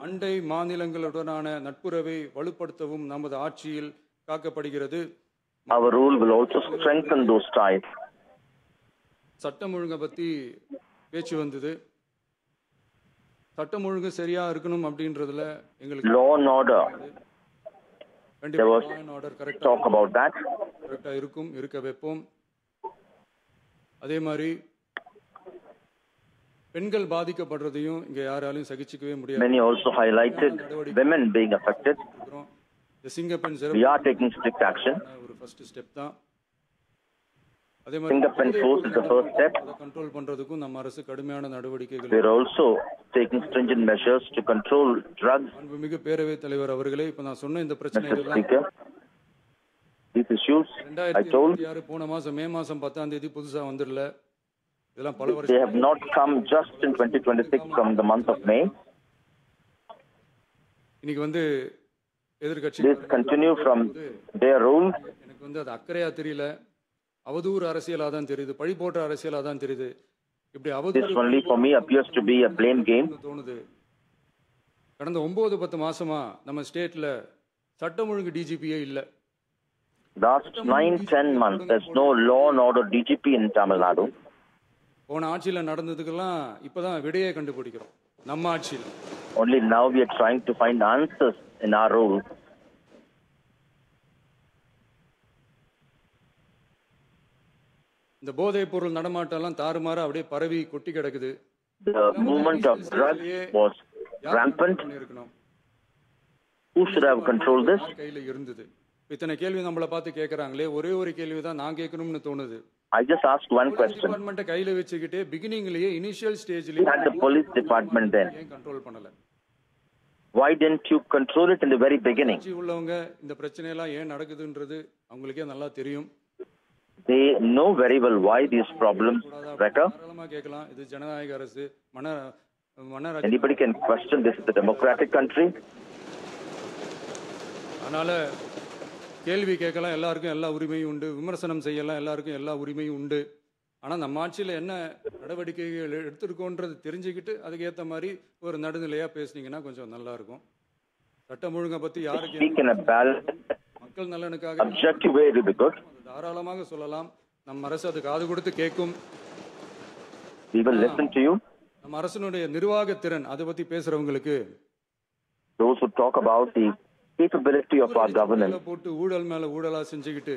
அண்டை மாநிலங்களுடனான நட்புறவை வலுப்படுத்தவும் நமது ஆட்சியில் காக்கப்படுகிறது Our rule will also strengthen those ties. சட்டம் ஒழுங்கை பற்றி பேச்சு வந்தது சட்டம் ஒழுங்கு சரியா இருக்கணும் அப்படின்றதுல எங்களுக்கு Law and order. There was order கரெக்டாக Talk about that. கரெக்டாக இருக்கும் இருக்க வைப்போம் அதே மாதிரி பெண்கள் பாதிக்கப்படுறதையும் இங்க யாராலையும் சகிச்சுக்கவே முடியாது Many also highlighted women being affected. இருக்கிறோம். இந்த சிங்கப்பெண் We சிறப்பு are taking strict action. ஒரு ஃபர்ஸ்ட் ஸ்டெப் தான் அதே Fingerprint force is the first step. அதை கண்ட்ரோல் பண்றதுக்கும் நம்ம அரசு கடுமையான நடவடிக்கைகள் We're also taking stringent measures to control drugs. அன்புமிகு பேரவைத் தலைவர் அவர்களே இப்ப நான் சொன்ன இந்த பிரச்சனை Mr. எல்லாம் Speaker, these issues I ரெண்டாயிரத்தி told இருபத்தி ஆறு போன மாசம் மே மாசம் பத்தாம் தேதி புதுசா வந்துடல இதெல்லாம் பல they வருஷம் have not come just in 2026 from the month of May. இன்னைக்கு வந்து எதிர்கட்சி This continue from their rule. எனக்கு வந்து அது அக்கறையா தெரியல அவதூறு அரசியலா தான் தெரியுது பழி போட்ட அரசியலா தான் தெரியுது இப்படி This அவதூறு only for me appears to be a blame game. தோணுது கடந்த ஒன்பது பத்து மாசமா நம்ம ஸ்டேட்ல சட்டம் ஒழுங்கு டிஜிபியே இல்ல Last nine, ten months, there's no law and order DGP in Tamil Nadu. போன ஆட்சியில நடந்ததுக்கெல்லாம் இப்பதான் விடையே கண்டுபிடிக்கிறோம் நம்ம ஆட்சியில Only now we are trying to find answers in our rule. இந்த போதைப் பொருள் நடமாட்டம்லாம் தாறுமாறா அப்படியே பரவி கொட்டி கிடக்குது The movement of drugs was rampant. இருக்கணும் Who should have controlled this? கையில இருந்தது இத்தனை கேள்வி நம்மளை பார்த்து கேட்கறாங்களே ஒரே ஒரு கேள்வி தான் நான் கேட்கணும்னு தோணுது I just asked one question. டிபார்ட்மெண்ட்டை கையில வச்சுக்கிட்டே பிகினிங்லயே இனிஷியல் We ஸ்டேஜ்லயே had the police department then. ஏன் கண்ட்ரோல் பண்ணல Why didn't you control it in the very beginning? ஆட்சி உள்ளவங்க இந்த பிரச்சனையெல்லாம் ஏன் நடக்குதுன்றது அவங்களுக்கே நல்லா தெரியும் They know very well why these problems recur. தாராளமா கேட்கலாம் இது ஜனநாயக அரசு மன மனராஜ் Anybody can question this is a democratic country. அதனால கேள்வி கேட்கலாம் எல்லாருக்கும் எல்லா உரிமையும் உண்டு விமர்சனம் செய்யலாம் எல்லாருக்கும் எல்லா உரிமையும் உண்டு ஆனா நம்ம ஆட்சியில என்ன நடவடிக்கைகள் எடுத்திருக்கோன்றது தெரிஞ்சுக்கிட்டு அதுக்கு ஏத்த மாதிரி ஒரு நடுநிலையா பேசுனீங்கன்னா கொஞ்சம் நல்லா இருக்கும் சட்டம் ஒழுங்கை பத்தி யாருக்கு Speak in a balanced, மக்கள் நலனுக்காக objective way, it will be good. அது தாராளமாக சொல்லலாம் நம்ம அரசு அது காது கொடுத்து கேட்கும் We will listen to you. நம்ம அரசனுடைய நிர்வாக திறன் அதை பத்தி பேசுறவங்களுக்கு Those who talk about the capability of our governance. மேல போட்டு ஊழல் மேல ஊழலா செஞ்சுக்கிட்டு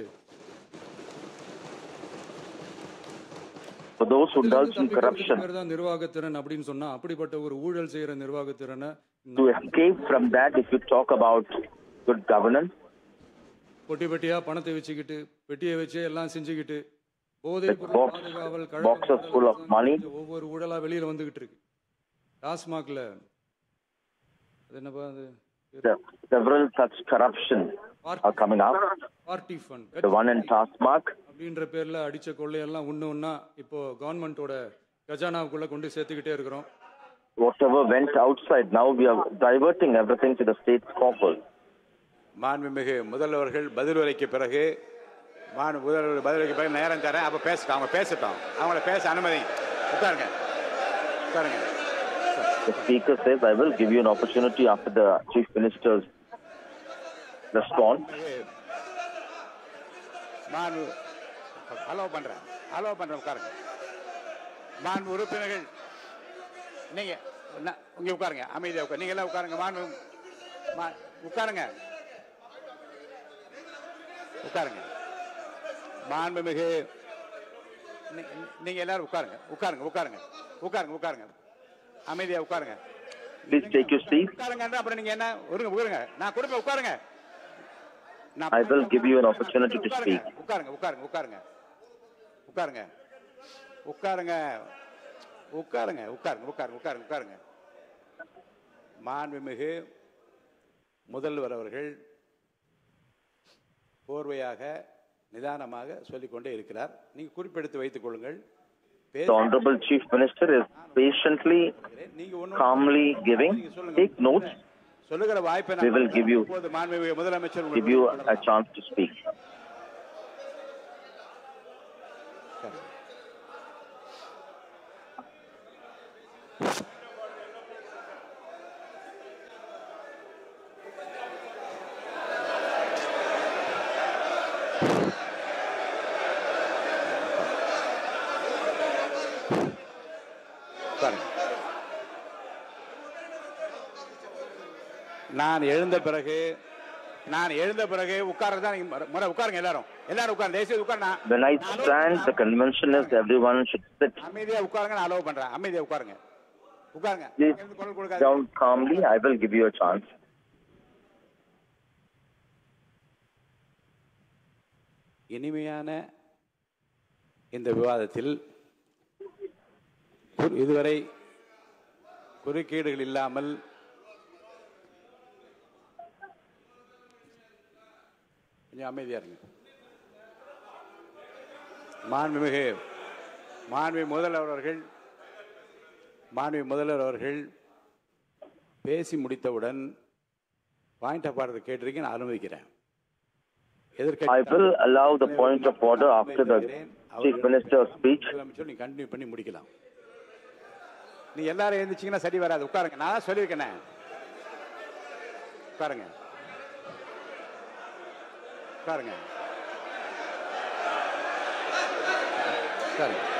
For those who indulge in corruption, பேர் தான் நிர்வாகத்திறன் அப்படின்னு சொன்னா அப்படிப்பட்ட ஒரு ஊழல் செய்யற நிர்வாகத்திறனை to escape from that, if you talk about good governance, பொட்டி பெட்டியா பணத்தை வச்சுக்கிட்டு பெட்டியை வச்சு எல்லாம் செஞ்சுக்கிட்டு போதை பொருள் box- பாதுகாவல் boxes full of money. ஒவ்வொரு ஊழலா வெளியில வந்துகிட்டு இருக்கு டாஸ்மாக்ல அது என்னப்பா அது the- several such corruption are coming up. Party fund The one in Taskmark, அப்படின்ற பேர்ல அடிச்ச கொள்ளையெல்லாம் ஒண்ணு ஒண்ணா இப்போ கவர்மெண்டோட கஜானாவுக்குள்ள கொண்டு சேர்த்துக்கிட்டே இருக்கிறோம் whatever went outside, now we are diverting everything to the state's coffers. மாண்புமிகு முதல்வர்கள் பதிலுரைக்கு பிறகு மாண்பு முதல்வர் பதிலுரைக்கு பிறகு நேரம் தரேன் அப்போ பேசட்டும் அவங்க பேசட்டும் அவங்கள பேச அனுமதி உட்காருங்க உட்காருங்க The speaker says, I will give you an opportunity after the chief minister's response. மாண்பு ஹலோ பண்றேன் ஹலோ பண்றேன் உட்காருங்க மாண்பு உறுப்பினர்கள் நீங்க ந- இங்க உட்காருங்க அமைதியா உட்காரு நீங்க எல்லாம் உட்காருங்க மாண்பு மா- உட்காருங்க உட்காருங்க மாண்புமிகு நீ- நீங்க எல்லாரும் உட்காருங்க உட்காருங்க உட்காருங்க உட்காருங்க உட்காருங்க அமைதியா உட்காருங்க Please take your seat. உட்காருங்க அப்புறம் நீங்க என்ன உருங்க உருங்க நான் கொடுப்பேன் உட்காருங்க நான் I will give you an opportunity to உட்காருங்க, speak. உட்காருங்க உட்காருங்க உட்காருங்க உட்காருங்க உட்காருங்க உட்காருங்க உட்காருங்க உட்காருங்க உட்காருங்க உட்காருங்க மாண்புமிகு முதல்வர் அவர்கள் போர்வையாக நிதானமாக சொல்லிக்கொண்டே இருக்கிறார் நீங்க குறிப்பெடுத்து வைத்துக் கொள்ளுங்கள் The Honorable Chief Minister is patiently, நீங்க ஒண்ணும் calmly giving. Take notes, சொல்லுகிற வாய்ப்பை We will give you- இப்போது மாண்புமிகு முதலமைச்சர் give you a chance to speak. நான் எழுந்த பிறகு நான் எழுந்த பிறகு உட்கார்றது தான் நீங்க முறை உட்காருங்க எல்லாரும் எல்லாரும் உட்காருங்க தயவுசெய்து உட்கார் நான் When I stand, the convention is everyone should sit. அமைதியா உட்காருங்க நான் அலோவ் பண்றேன் அமைதியா உட்காருங்க உட்காருங்க Please அங்கிருந்து குரல் sit கொடுக்காதீங்க. down calmly. I will give you a chance. இனிமையான இந்த விவாதத்தில் கு- இதுவரை குறுக்கீடுகள் இல்லாமல் கொஞ்சம் அமைதியா இருங்க மாண்புமிகு மாண்பு முதல்வர் அவர்கள் மாண்பு முதல்வர் அவர்கள் பேசி முடித்தவுடன் பாயிண்ட் ஆஃப் ஆர்டர் கேட்டிருக்கேன் நான் அனுமதிக்கிறேன் I will allow the point of order after the Chief Minister's speech. முதலமைச்சர் நீங்க கண்டினியூ பண்ணி முடிக்கலாம் நீ எல்லாரும் எழுந்திரிச்சீங்கன்னா சரி வராது உட்காருங்க நான் தான் சொல்லியிருக்கேனே உட்காருங்க உட்காருங்க உட்காருங்க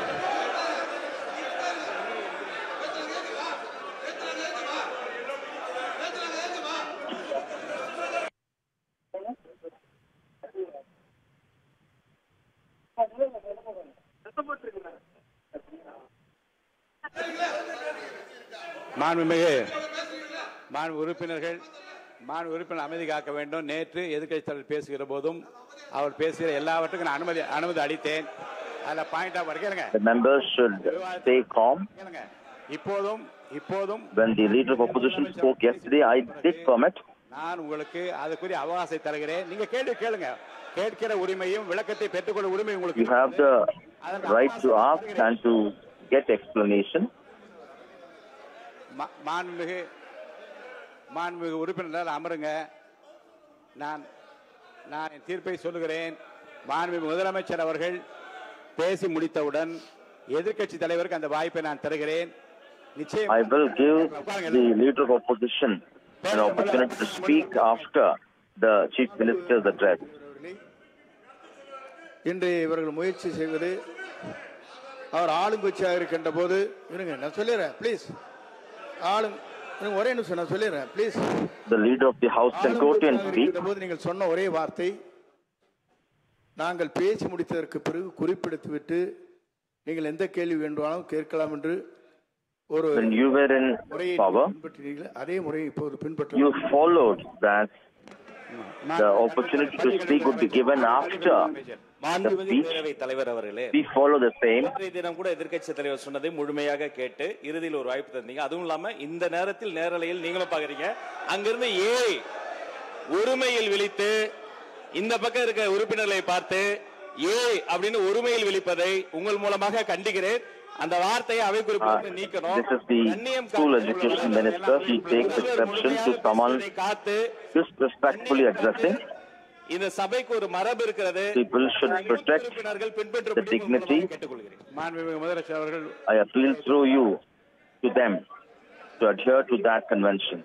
மாண்புமிகு மாண்பு உறுப்பினர்கள் மாண்பு உறுப்பினர் அமைதி காக்க வேண்டும் நேற்று எதிர்க்கட்சி தலைவர் பேசுகிற போதும் அவர் பேசுகிற எல்லாவற்றுக்கும் நான் அனுமதி அனுமதி அளித்தேன் அதில் பாயிண்ட் ஆஃப் கேளுங்க The members should stay calm. கேளுங்க இப்போதும் இப்போதும் When the leader of opposition spoke yesterday, I did comment. நான் உங்களுக்கு அதுக்குரிய அவகாசத்தை தருகிறேன் நீங்க கேள்வி கேளுங்க கேட்கிற உரிமையும் விளக்கத்தை பெற்றுக்கொள்ள உரிமை உங்களுக்கு You have the right to ask and to get explanation. மா- மாண்புமிகு மாண்புமிகு உறுப்பினர் அமருங்க நான் நான் என் தீர்ப்பை சொல்லுகிறேன் மாண்புமிகு முதலமைச்சர் அவர்கள் பேசி முடித்தவுடன் எதிர்க்கட்சி தலைவருக்கு அந்த வாய்ப்பை நான் தருகிறேன் நிச்சயம் I will give the leader of opposition an opportunity to speak after the chief minister's address. இன்று இவர்கள் முயற்சி செய்வது அவர் ஆளுங்கட்சியாக இருக்கின்ற போது இருங்க நான் சொல்லிடுறேன் ப்ளீஸ் ஆளுங் இருங்க, ஒரே நிமிஷம் நான் சொல்லிடுறேன் please The leader of the house can go to and speak. இருக்கின்ற போது நீங்கள் சொன்ன ஒரே வார்த்தை நாங்கள் பேசி முடித்ததற்கு பிறகு குறிப்பிடுத்துவிட்டு நீங்கள் எந்த கேள்வி வேண்டுமானாலும் கேட்கலாம் என்று ஒரு When you were in முறையை power, பின்பற்றினீர்கள் அதே முறையை இப்போது பின்பற்ற you followed that the opportunity to speak would be given after the மாண்புமிகு speech. பேரவைத் தலைவர் அவர்களே We follow the same. இன்றைய தினம் கூட எதிர்க்கட்சி தலைவர் சொன்னதை முழுமையாக கேட்டு இறுதியில் ஒரு வாய்ப்பு தந்தீங்க அதுவும் இல்லாம இந்த நேரத்தில் நேரலையில் நீங்களும் பாக்குறீங்க அங்கிருந்து ஏய் ஒருமையில் விழித்து இந்த பக்கம் இருக்க உறுப்பினர்களை பார்த்து ஏய் அப்படின்னு ஒருமையில் விழிப்பதை உங்கள் மூலமாக கண்டிக்கிறேன் அந்த வார்த்தையை அவை Uh, குறிப்பிட்டு நீக்கணும் this is the கண்ணியம் school காத்து education minister. He takes exception to someone காத்து disrespectfully addressing. இந்த சபைக்கு ஒரு மரபு இருக்கிறது People should protect உறுப்பினர்கள் பின்பற்ற the dignity. கேட்டுக்கொள்கிறேன் மாண்புமிகு முதலமைச்சர் அவர்கள் I appeal through you to them to adhere to that convention.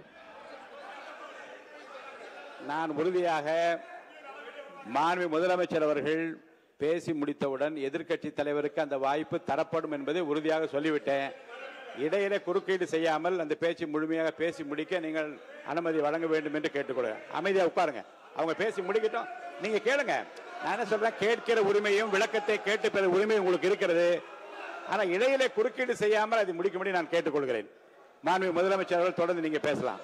நான் உறுதியாக மாண்பு முதலமைச்சர் அவர்கள் பேசி முடித்தவுடன் எதிர்க்கட்சி தலைவருக்கு அந்த வாய்ப்பு தரப்படும் என்பதை உறுதியாக சொல்லிவிட்டேன் இடையிலே குறுக்கீடு செய்யாமல் அந்த பேச்சு முழுமையாக பேசி முடிக்க நீங்கள் அனுமதி வழங்க வேண்டும் என்று கேட்டுக்கொள்கிறேன் அமைதியா உட்காருங்க அவங்க பேசி முடிக்கட்டும் நீங்க கேளுங்க நான் என்ன சொல்றேன் கேட்கிற உரிமையும் விளக்கத்தை கேட்டு பெற உரிமை உங்களுக்கு இருக்கிறது ஆனா இடையிலே குறுக்கீடு செய்யாமல் அதை முடிக்கும்படி நான் கேட்டுக்கொள்கிறேன் மாண்பு முதலமைச்சர் அவர்கள் தொடர்ந்து நீங்க பேசலாம்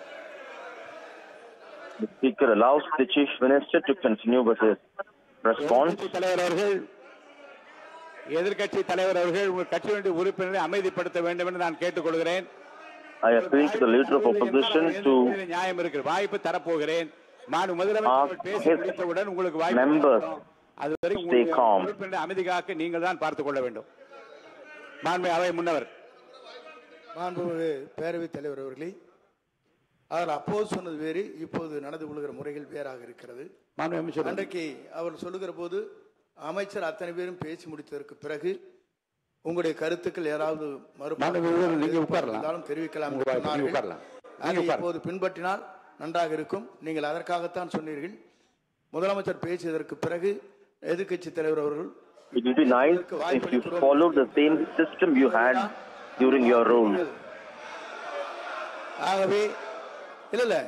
The speaker allows the chief minister to continue with his response. எதிர்க்கட்சி தலைவர் அவர்கள் எதிர்க்கட்சி தலைவர் அவர்கள் உங்கள் கட்சியினுடைய உறுப்பினரை அமைதிப்படுத்த வேண்டும் என்று நான் கேட்டுக்கொள்கிறேன் I appeal to the leader of opposition to இதில் நியாயம் இருக்கு வாய்ப்பு தரப்போகிறேன் மாநில முதலமைச்சர் Ask பேசி his முடித்தவுடன் உங்களுக்கு வாய்ப்பு members தரப்படும். அதுவரை stay உங்களுடைய calm. உறுப்பினரை அமைதி காக்க நீங்கள் தான் பார்த்துக் கொள்ள வேண்டும் மாண்பு அவை முன்னவர் மாண்புமிகு பேரவைத் தலைவர் அவர்களே அவர் அப்போது சொன்னது வேறு இப்போது நடந்து கொள்கிற முறைகள் வேறாக இருக்கிறது மாண்பு அமைச்சர் அன்றைக்கு அவர் சொல்லுகிற போது அமைச்சர் அத்தனை பேரும் பேசி முடித்ததற்கு பிறகு உங்களுடைய கருத்துக்கள் ஏதாவது மாண்புமிகு உறுப்பினர், நீங்க உட்காரலாம். இருந்தாலும் தெரிவிக்கலாம் உங்க என்று வாய்ப்பு, நீங்க சொன்னார்கள். உட்காரலாம். நீங்க அதை உட்காரலாம். இப்போது பின்பற்றினால் நன்றாக இருக்கும் நீங்கள் அதற்காகத்தான் சொன்னீர்கள் முதலமைச்சர் பேசியதற்கு பிறகு எதிர்க்கட்சி தலைவர் அவர்கள் it will be nice if you follow the same system you had during your role. ஆகவே இல்ல இல்ல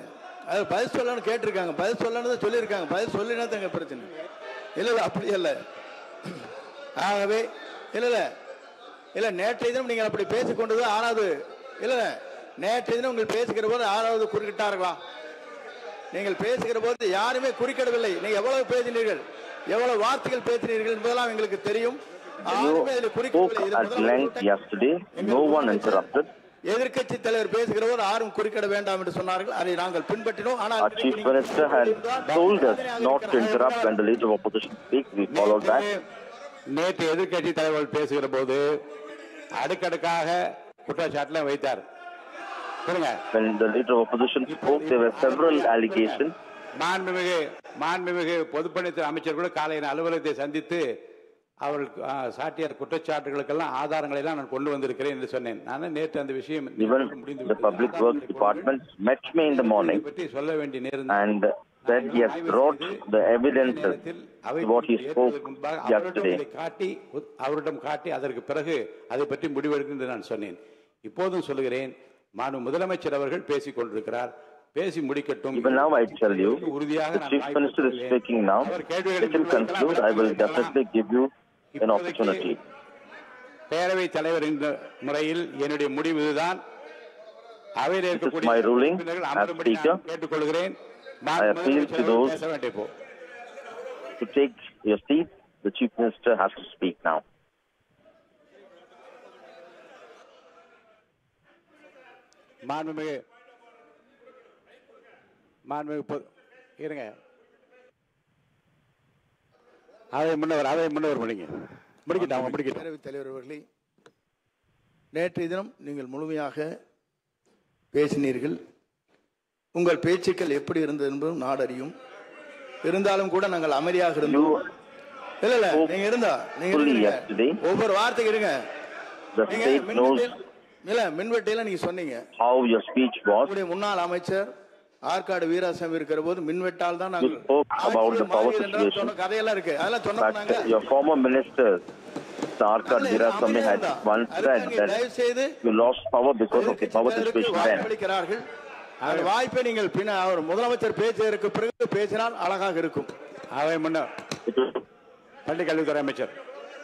அது பதில் சொல்லணும்னு கேட்டிருக்காங்க பதில் சொல்லணும்னு தான் சொல்லியிருக்காங்க பதில் சொல்லினா தாங்க பிரச்சனை இல்லை இல்லை அப்படி இல்லை ஆகவே இல்லை இல்லை இல்லை நேற்றைய தினம் நீங்கள் அப்படி பேசிக்கொண்டது ஆறாவது இல்லை இல்லை நேற்றைய தினம் உங்கள் பேசுகிற போது ஆறாவது குறுக்கிட்டார்களா நீங்கள் பேசுகிற போது யாருமே குறுக்கிடவில்லை நீங்கள் எவ்வளவு பேசினீர்கள் எவ்வளவு வார்த்தைகள் பேசினீர்கள் என்பதெல்லாம் எங்களுக்கு தெரியும் யாருமே அதில் You spoke குறுக்கிடவில்லை இது at முதல் length கூட்டம். yesterday. No one interrupted. எதிர்க்கட்சி தலைவர் பேசுகிற போது யாரும் குறுக்கிட வேண்டாம் என்று சொன்னார்கள் அதை நாங்கள் பின்பற்றினோம் ஆனால் Our chief minister had told us not to interrupt when the leader of opposition speaks. We followed that. நேற்று எதிர்க்கட்சி தலைவர் பேசுகிற போது அடுக்கடுக்காக குற்றச்சாட்டுல வைத்தார் சொல்லுங்க When the leader of opposition spoke, there were several allegations. மாண்புமிகு மாண்புமிகு பொதுப்பணித்துறை அமைச்சர் கூட காலையில் அலுவலகத்தை சந்தித்து அவர்கள் ஆ, சாட்டிய குற்றச்சாட்டுகளுக்கெல்லாம் ஆதாரங்களை எல்லாம் நான் கொண்டு வந்திருக்கிறேன் என்று சொன்னேன் நான் நேற்று அந்த விஷயம் Even முடிந்து the விட்டது. public works department met me in the morning இதை பற்றி சொல்ல வேண்டிய நேரம் and said he has brought the evidences to what he spoke yesterday. அவரிடம் காட்டி அவரிடம் காட்டி அதற்கு பிறகு அதை பற்றி முடிவெடுக்கும் என்று நான் சொன்னேன் இப்போதும் சொல்லுகிறேன் மாண்பு முதலமைச்சர் அவர்கள் பேசிக் கொண்டிருக்கிறார் பேசி முடிக்கட்டும் Even now I tell you, உறுதியாக the நான் chief minister is வாய்ப்பு speaking now. அவர் கேள்விகளை Let him conclude. I will definitely give you an opportunity. பேரவைத் தலைவர் என்ற முறையில் என்னுடைய முடிவு இதுதான் அவையில் இருக்கக்கூடிய my ruling உறுப்பினர்கள் as அமரும்படி நான் speaker. கேட்டுக்கொள்கிறேன் I appeal to those- பேச வேண்டிய இப்போ To take your seat, the chief minister has to speak now. மாண்புமிகு மாண்புமிகு பொது இருங்க அவை முன்னவர் அவை முன்னவர் முடிங்க முடிக்கட்டும் அவங்க முடிக்கட்டும் பேரவைத் தலைவர் அவர்களே நேற்றைய தினம் நீங்கள் முழுமையாக பேசினீர்கள் உங்கள் பேச்சுக்கள் எப்படி இருந்தது என்பதும் நாடறியும் இருந்தாலும் கூட நாங்கள் அமைதியாக இருந்தோம் You, இல்ல இல்ல நீங்க இருந்தா நீங்க fully இருங்க. yesterday. ஒவ்வொரு வார்த்தைக்கு இருங்க the நீங்க state knows மின்வெட்டில் இல்ல மின்வெட்டியில நீங்க சொன்னீங்க how your speech was. உங்களுடைய முன்னாள் அமைச்சர் ஆற்காடு வீராசாமி இருக்கிற போது மின்வெட்டால் தான் You spoke about the power ஆட்சியை மாறியது என்றால் situation. சொன்ன கதையெல்லாம் இருக்கு அதெல்லாம் சொன்னோம் நாங்க But your former minister, Sarkar அதுல Virasamy, அமைதியா had இருந்தா. once அதுக்கு said நீங்க that தயவு செய்து you lost power because of the power எதிர்க்கட்சி situation தலைவருக்கு then. வாய்ப்பளிக்கிறார்கள் அந்த வாய்ப்பை நீங்கள் பின்ன அவர் முதலமைச்சர் பேசுவதற்கு பிறகு பேசினால் அழகாக இருக்கும் அவை முன்னர் It was பள்ளி கல்வித்துறை அமைச்சர்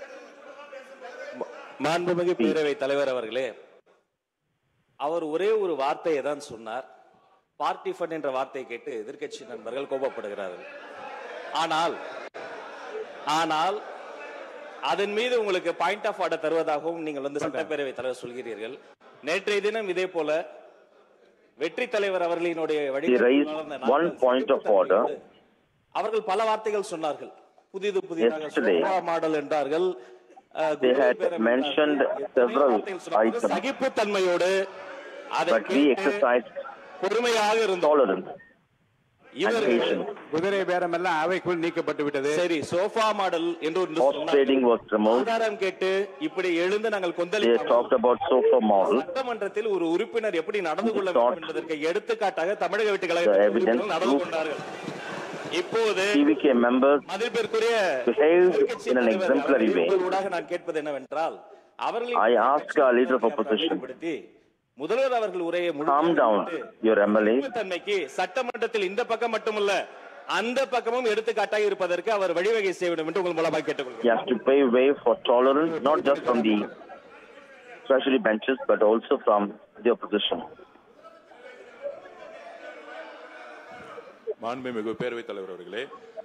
மாண்புமிகு பேரவை தலைவர் அவர்களே அவர் ஒரே ஒரு வார்த்தையை தான் சொன்னார் பார்ட்டி ஃபண்ட் என்ற வார்த்தையை கேட்டு எதிர்க்கட்சி நண்பர்கள் கோபப்படுகிறார்கள் ஆனால் ஆனால் அதன் மீது உங்களுக்கு பாயிண்ட் ஆஃப் ஆர்டர் தருவதாகவும் நீங்கள் வந்து சட்டப்பேரவை தலைவர் சொல்கிறீர்கள் நேற்றைய தினம் இதே போல வெற்றி தலைவர் அவர்களினுடைய He raised one point of order. அவர்கள் பல வார்த்தைகள் சொன்னார்கள் புதிது புதிதாக Yesterday, மாடல் என்றார்கள் அஹ், they குதிரை had பேரம் mentioned என்றார்கள். எத்தனை several வார்த்தைகள் சொன்னார்கள். items. சகிப்புத்தன்மையோடு அதை But we கேட்டு exercised பொறுமையாக இருந்தோம் tolerance and இவர்கள் patience. குதிரை பேரம் எல்லாம் அவைக்குள் நீக்கப்பட்டு விட்டது சரி சோஃபா மாடல் என்று ஒன்று Horse சொன்னார்கள். trading was removed. ஆதாரம் கேட்டு இப்படி எழுந்து நாங்கள் They கொந்தளித்தோம் talked about sofa model. சட்டமன்றத்தில் ஒரு உறுப்பினர் எப்படி நடந்து கொள்ள Thought- வேண்டும் என்பதற்கு எடுத்துக்காட்டாக தமிழக வெட்டு The கழக evidence உறுப்பினர்கள் நடந்து proved- கொண்டார்கள் இப்போது TVK members மதிப்பிற்குரிய behaved எதிர்க்கட்சி in an தலைவர் exemplary way. அவர்கள் ஊடாக நான் கேட்பது என்னவென்றால் அவர்களின் I asked our leader of opposition, பயன்படுத்தி முதல்வர் அவர்கள் உரையை calm down your MLA. தன்மைக்கு சட்டமன்றத்தில் இந்த பக்கம் மட்டுமல்ல அந்த பக்கமும் எடுத்துக்காட்டாக இருப்பதற்கு அவர் வழிவகை செய்ய வேண்டும் என்று உங்கள் மூலமாக கேட்டுக்கொள்கிறேன் He has to pave way for tolerance, not just from the treasury benches, but also from the opposition. மாண்புமிகு பேரவைத் தலைவர் அவர்களே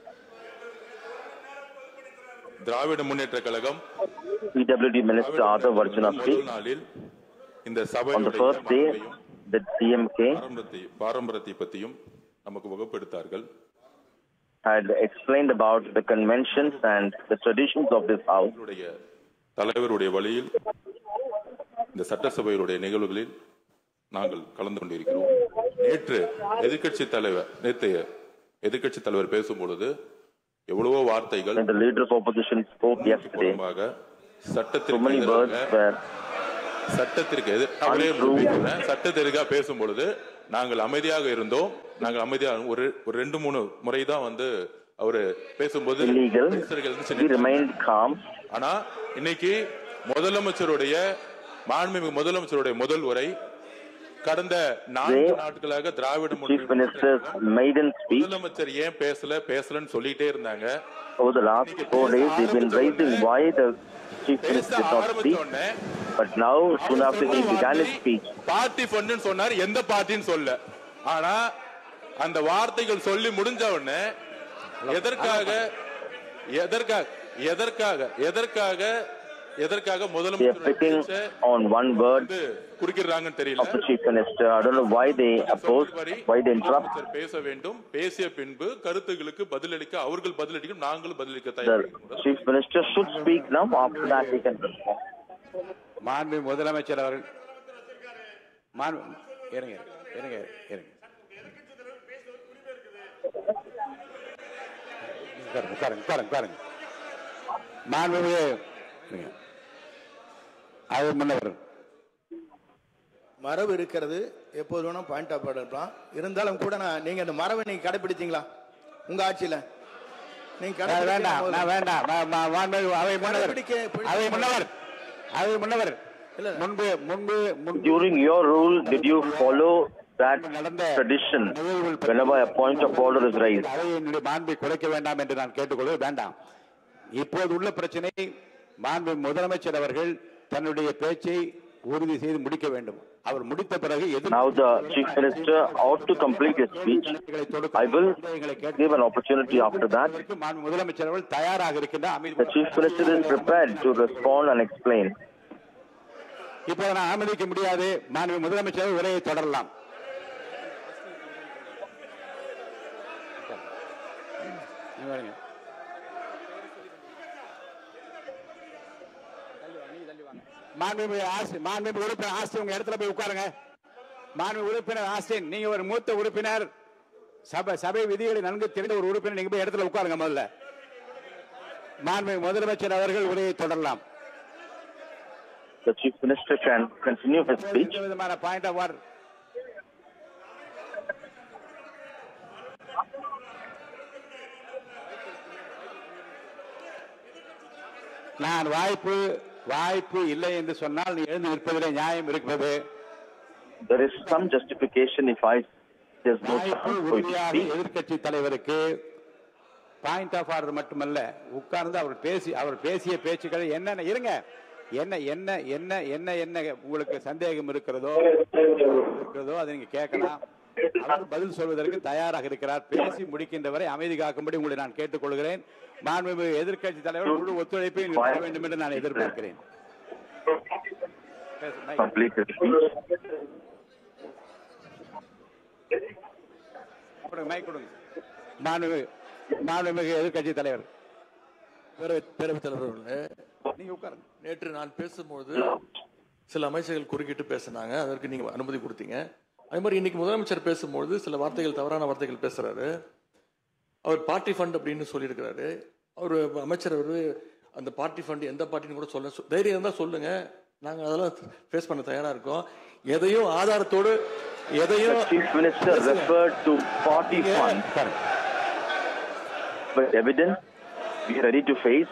திராவிட முன்னேற்ற கழகம் PWD Minister Arthur Varjanapti, முதல் நாளில் இந்த on the சபையுடைய first day, மாண்பையும் the DMK பாரம்பரியத்தை பாரம்பரியத்தை பற்றியும் நமக்கு வகுப்பெடுத்தார்கள் had explained about the conventions and the traditions of this house. எங்களுடைய தலைவருடைய வழியில் இந்த சட்டசபையினுடைய நிகழ்வுகளில் நாங்கள் கலந்து கொண்டிருக்கிறோம் நேற்று எதிர்க்கட்சி தலைவர் நேற்றைய எதிர்க்கட்சி தலைவர் பேசும் பொழுது எவ்வளவோ வார்த்தைகள் When the leader of opposition spoke yesterday, புறம்பாக so சட்டத்திற்கு many words எதிராக were சட்டத்திற்கு எதிர் அவரே Untrue. பேசுறேன். சட்டத்திற்காக பேசும் பொழுது நாங்கள் அமைதியாக இருந்தோம் நாங்கள் அமைதியாக ஒரு ஒரு ரெண்டு மூணு முறை தான் வந்து அவரு பேசும்போது illegal. அமைச்சர்கள் வந்து We சின்ன- remained calm. ஆனா இன்னைக்கு முதலமைச்சருடைய மாண்புமிகு முதலமைச்சருடைய முதல் உரை கடந்த நான்கு They- நாட்களாக திராவிட Chief முன்னேற்ற Minister's maiden speech முதலமைச்சர் ஏன் பேசல பேசலன்னு சொல்லிட்டே இருந்தாங்க over the last four days. They've been raising why the Chief பேச Minister did not ஆரம்பிச்ச speak. உடனே But now, soon after he began his speech, party ஃபண்டுன்னு சொன்னாரு எந்த பார்ட்டின்னு சொல்ல ஆனா அந்த வார்த்தைகள் சொல்லி முடிஞ்ச உடனே எதற்காக எதற்காக எதற்காக எதற்காக எதற்காக they are முதலமைச்சர் picking பேச்ச on one word வந்து குறுக்கிறாங்கன்னு தெரியல of the Chief Minister. I don't know why they oppose, சொன்னபடி why they interrupt. முதலமைச்சர் பேச வேண்டும் பேசிய பின்பு கருத்துகளுக்கு பதிலளிக்க அவர்கள் பதிலளிக்கும் நாங்களும் பதிலளிக்க The தயார் Chief Minister should speak now. After that, he can respond. மாண்பு முதலமைச்சர் அவர்கள் மாண்பு இருங்க இருங்க இருங்க உட்காருங்க உட்காருங்க உட்காருங்க உட்காருங்க மாண்புமிகு இருங்க. அது முன்னவர் மரபு இருக்கிறது எப்போது வேணா பாயிண்ட் ஆஃப் எடுக்கலாம் இருந்தாலும் கூட நான் நீங்க அந்த மரபை நீங்க கடைபிடித்தீங்களா உங்க ஆட்சியில நீங்க நான் கடைபிடிச்சீங்களா வேண்டாம் முதல்ல? நான் வேண்டாம் மா- மா- மாண்புமிகு அவை முன்னவர் கடைபிடிக்க- பிடிக்க- அவை முன்னவர் அவை முன்னவர் இல்ல. முன்பு முன்பு முன்பு During your rule, did you follow that நடந்த tradition நிகழ்வுகள் பற்றி whenever a point of order is raised? அவையினுடைய மாண்பை குறைக்க வேண்டாம் என்று நான் கேட்டுக்கொள்வது வேண்டாம் இப்போது உள்ள பிரச்சனை மாண்பு முதலமைச்சர் அவர்கள் தன்னுடைய பேச்சை உறுதி செய்து முடிக்க வேண்டும் அவர் முடித்த பிறகு எதிர் Now the Chief Minister ought to complete his speech. I will give an opportunity after that. மாண்பு முதலமைச்சர் அவர்கள் தயாராக இருக்கின்றார் The அமைதி Chief Minister is prepared to respond and explain. இப்போது நான் அனுமதிக்க முடியாது மாண்பு முதலமைச்சர் அவர்கள் உரையை தொடரலாம் நீங்க வாருங்க. மாண்புமிகு ஆசி மாண்புமிகு உறுப்பினர் ஆஸ்தி உங்க இடத்துல போய் உட்காருங்க மாண்பு உறுப்பினர் ஆஸ்டின் நீங்க ஒரு மூத்த உறுப்பினர் சபை சபை விதிகளை நன்கு தெரிந்த ஒரு உறுப்பினர் நீங்க போய் இடத்துல உட்காருங்க முதல்ல மாண்புமிகு முதலமைச்சர் அவர்கள் உரையை தொடரலாம் The Chief Minister can continue his speech. எந்த விதமான பாயிண்ட் ஆஃப் ஆர்டர் நான் வாய்ப்பு வாய்ப்பு இல்லை என்று சொன்னால் நீ எழுந்து நிற்பதிலே நியாயம் இருக்கிறது There is some justification if I, there's no வாய்ப்பு chance for you to உறுதியாக speak. எதிர்க்கட்சி தலைவருக்கு பாயிண்ட் ஆஃப் ஆர்டர் மட்டுமல்ல உட்கார்ந்து அவர் பேசி அவர் பேசிய பேச்சுக்களை என்னென்ன இருங்க என்ன என்ன என்ன என்ன என்ன உங்களுக்கு சந்தேகம் இருக்கிறதோ இருக்கிறதோ அதை நீங்க கேட்கலாம் அவர் பதில் சொல்வதற்கு தயாராக இருக்கிறார் பேசி முடிக்கின்ற வரை அமைதி காக்கும்படி உங்களை நான் கேட்டுக்கொள்கிறேன் மாண்புமிகு எதிர்க்கட்சி தலைவர் முழு ஒத்துழைப்பை நிறுத்த வேண்டும் என்று நான் எதிர்பார்க்கிறேன் பேசு, மைக். Complete his speech. கொடுங்க, மைக் கொடுங்க மாண்புமிகு மாண்புமிகு எதிர்க்கட்சி தலைவர் பேரவைத் பேரவைத் தலைவர் அவர்களே நீங்க உட்காருங்க நேற்று நான் பேசும்போது சில அமைச்சர்கள் குறுக்கிட்டு பேசினாங்க அதற்கு நீங்க அனுமதி கொடுத்தீங்க அதே மாதிரி இன்னைக்கு முதலமைச்சர் பேசும்போது சில வார்த்தைகள் தவறான வார்த்தைகள் பேசுறாரு அவர் பார்ட்டி ஃபண்ட் அப்படின்னு சொல்லியிருக்கிறாரு அவர் அமைச்சர் அவர் அந்த பார்ட்டி ஃபண்ட் எந்த பார்ட்டின்னு கூட சொல்ல சொ- தைரியம் இருந்தால் சொல்லுங்க நாங்கள் அதெல்லாம் ஃபேஸ் பண்ண தயாரா இருக்கோம் எதையும் ஆதாரத்தோடு எதையும் The Chief Minister referred to party funds. But evidence, we are ready to face.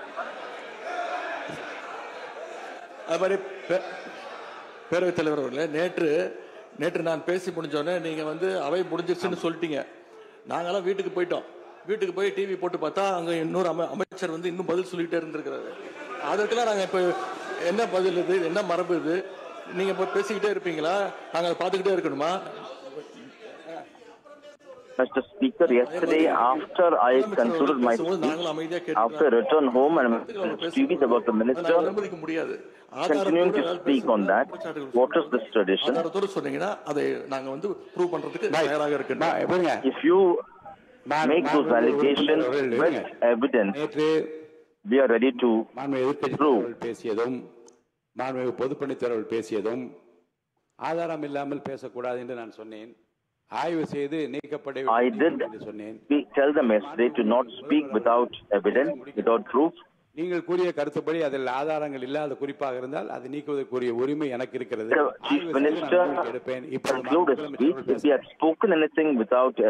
அது மாதிரி பே- பேரவைத் தலைவர் அவர்களே நேற்று நேற்று நான் பேசி முடிஞ்சோடனே நீங்க வந்து அவை முடிஞ்சிருச்சுன்னு சொல்லிட்டீங்க நாங்கெல்லாம் வீட்டுக்கு போயிட்டோம் வீட்டுக்கு போய் டிவி போட்டு பார்த்தா அங்க இன்னொரு அம அமைச்சர் வந்து இன்னும் பதில் சொல்லிட்டே இருந்திருக்கிறாரு அதற்கெல்லாம் நாங்க இப்ப என்ன பதில் இது என்ன மரபு இது நீங்க இப்போ பேசிக்கிட்டே இருப்பீங்களா நாங்க அதை பார்த்துக்கிட்டே இருக்கணுமா Mr. Speaker, yesterday after I concluded my பேசும்போது speech, நாங்களும் அமைதியா after I returned home and TVs about the அதை நாங்க minister அனுமதிக்க முடியாது continuing to speak on that, what is this tradition? ஆதாரத்தோடு சொன்னீங்கன்னா அதை நாங்க வந்து ப்ரூவ் பண்றதுக்கு தயாராக இருக்கணும் மா- இருங்க. If you மாண்பு- make those மாண்புமிகு allegations உறுப்பினர் with அவர்கள் evidence, நேற்று we are ready to மாண்பு எதிர்க்கட்சி True. தலைவர்கள் பேசியதும் மாண்பு பொதுப்பணித்துறைகள் பேசியதும் ஆதாரம் இல்லாமல் பேசக்கூடாது என்று நான் சொன்னேன் ஆய்வு செய்து நீக்கப்பட I வேண்டும் did என்று சொன்னேன் speak, tell them yesterday to not speak without evidence, without proof. நீங்கள் கூறிய கருத்துப்படி அதில் ஆதாரங்கள் இல்லாத குறிப்பாக இருந்தால் அது நீக்குவதற்குரிய உரிமை எனக்கு இருக்கிறது The Chief ஆய்வு செய்து நான் Minister நடவடிக்கை எடுப்பேன் இப்போது conclude his மாண்பு speech. முதலமைச்சர் If he had spoken anything without